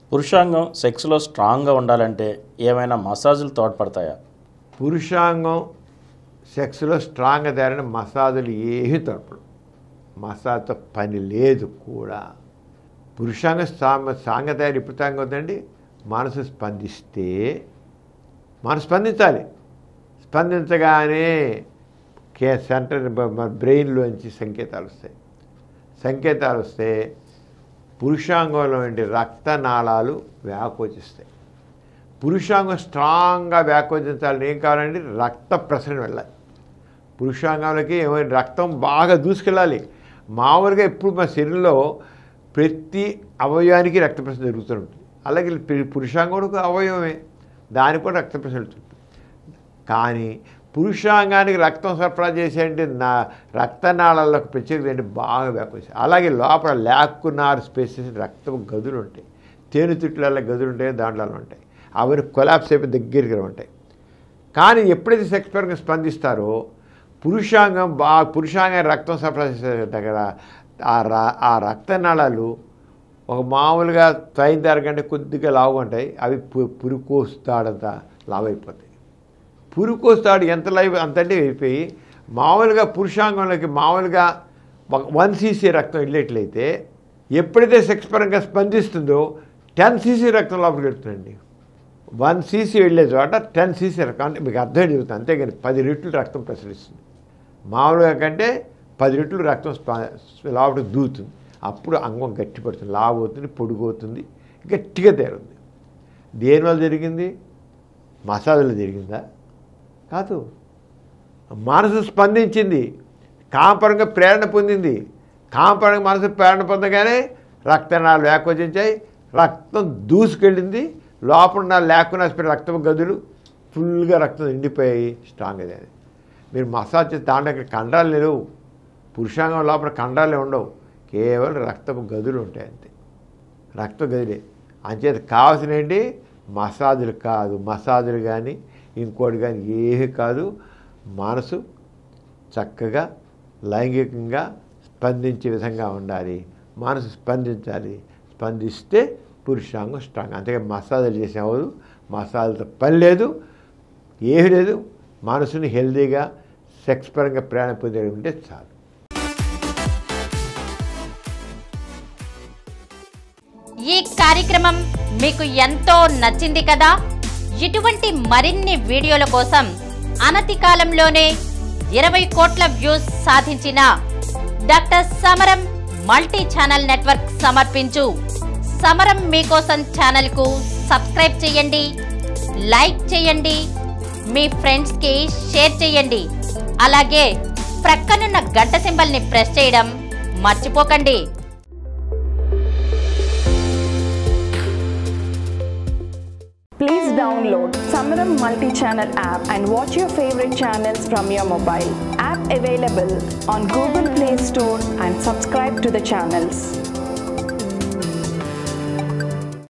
పురుషాంగం సెక్స్లో స్ట్రాంగ్గా ఉండాలంటే ఏమైనా మసాజులు తోడ్పడతాయా పురుషాంగం సెక్స్లో స్ట్రాంగ్ తయారైన మసాజులు ఏమీ తోడ్పడు మసాజ్తో పని లేదు కూడా పురుషాంగ సాంగ సాంగ తయారు ఇప్పుడు తాంగ అవుతుందండి మనసు స్పందిస్తే మనసు స్పందించాలి స్పందించగానే కే సెంటర్ బ్రెయిన్లోంచి సంకేతాలు వస్తాయి సంకేతాలు వస్తే పురుషాంగంలో ఉండే రక్తనాళాలు వ్యాకోచిస్తాయి పురుషాంగం స్ట్రాంగ్గా వ్యాకోచించాలని ఏం కావాలండి రక్త ప్రసరణ వెళ్ళాలి పురుషాంగాలకి ఏమైనా రక్తం బాగా దూసుకెళ్ళాలి మామూలుగా ఎప్పుడు మా శరీరంలో ప్రతి అవయవానికి రక్త ప్రసరణ జరుగుతూ ఉంటుంది అలాగే పు- పురుషాంగం కూడా ఒక అవయవమే దానికి కూడా రక్త ప్రసరణ ఉంటుంది కానీ పురుషాంగానికి రక్తం సరఫరా చేసేంటి నా రక్తనాళాలకు ప్రత్యేకత బాగా వ్యాపించాయి అలాగే లోపల ల్యాక్కునార్ స్పేసెస్ రక్తం గదులు ఉంటాయి తేనెతుట్ల గదులు ఉంటాయి దాంట్లో ఉంటాయి అవన్నీ కొలాప్స్ అయిపోయి దగ్గరికి ఉంటాయి కానీ ఎప్పుడైతే సెక్స్ పరంగా స్పందిస్తారో పురుషాంగం బాగా పురుషాంగం రక్తం సరఫరా చేసే దగ్గర ఆ రా ఆ రక్తనాళాలు ఒక మామూలుగా తైన కంటే కొద్దిగా లావుగా ఉంటాయి అవి పు- పురుకోస్తాడంత లావైపోతాయి పురుకోస్తాడు ఎంత లైవ్ అంతంటే అయిపోయి మామూలుగా పురుషాంగంలోకి మామూలుగా ఒక వన్ సీసీ రక్తం వెళ్ళేట్లయితే ఎప్పుడైతే సెక్స్ పరంగా స్పందిస్తుందో టెన్ సీసీ రక్తం లోపలికి వెళ్తుందండి వన్ సీసీ వెళ్ళే చోట టెన్ సీసీ రక్తం అంటే మీకు అర్థం చెబుతుంది అంతేగాని పది రెట్లు రక్తం ప్రసరిస్తుంది మామూలుగా కంటే పది రెట్లు రక్తం స్ప- లోపలికి దూరుతుంది అప్పుడు అంగం గట్టిపడుతుంది లావు అవుతుంది పొడుగు అవుతుంది గట్టిగా తేరుంది దేనివల్ల జరిగింది మసాజులు జరిగిందా కాదు మనసు స్పందించింది కాంపరంగా ప్రేరణ పొందింది కాంపరంగా మనసు ప్రేరణ పొందగానే రక్తనాలు వ్యాకోచించాయి రక్తం దూసుకెళ్ళింది లోపల ఉన్న లేకుండా రక్తం గదులు ఫుల్గా రక్తం నిండిపోయాయి స్ట్రాంగ్ అయ్యాయి మీరు మసాజ్ చేసి దాంట్లో ఇక్కడ కండాలు లేవు పురుషాంగం లోపల కండాలే ఉండవు కేవలం రక్తపు గదులు ఉంటాయి అంతే రక్త గదిలే అంచేత కావాల్సిన ఏంటి మసాజులు కాదు మసాజులు కానీ ఇంకోటి కానీ ఏమీ కాదు మనసు చక్కగా లైంగికంగా స్పందించే విధంగా ఉండాలి మనసు స్పందించాలి స్పందిస్తే పురుషాంగం స్ట్రాంగ్ అంతేగా మసాజులు చేసేవారు మసాజులతో పని లేదు ఏమీ లేదు మనసుని హెల్దీగా సెక్స్ పరంగా ప్రేరణ పొందే ఉంటే చాలు ఈ కార్యక్రమం మీకు ఎంతో నచ్చింది కదా ఇటువంటి మరిన్ని వీడియోల కోసం అనతి కాలంలోనే ఇరవై కోట్ల వ్యూస్ సాధించిన డాక్టర్ సమరం మల్టీ ఛానల్ నెట్వర్క్ సమర్పించు సమరం మీకోసం ఛానల్ కు సబ్స్క్రైబ్ చేయండి లైక్ చేయండి మీ ఫ్రెండ్స్ కి షేర్ చేయండి అలాగే ప్రక్కనున్న గంట సింబల్ ని ప్రెస్ చేయడం మర్చిపోకండి Please download Samaram multi-channel app and watch your favorite channels from your mobile. App available on Google Play Store and subscribe to the channels.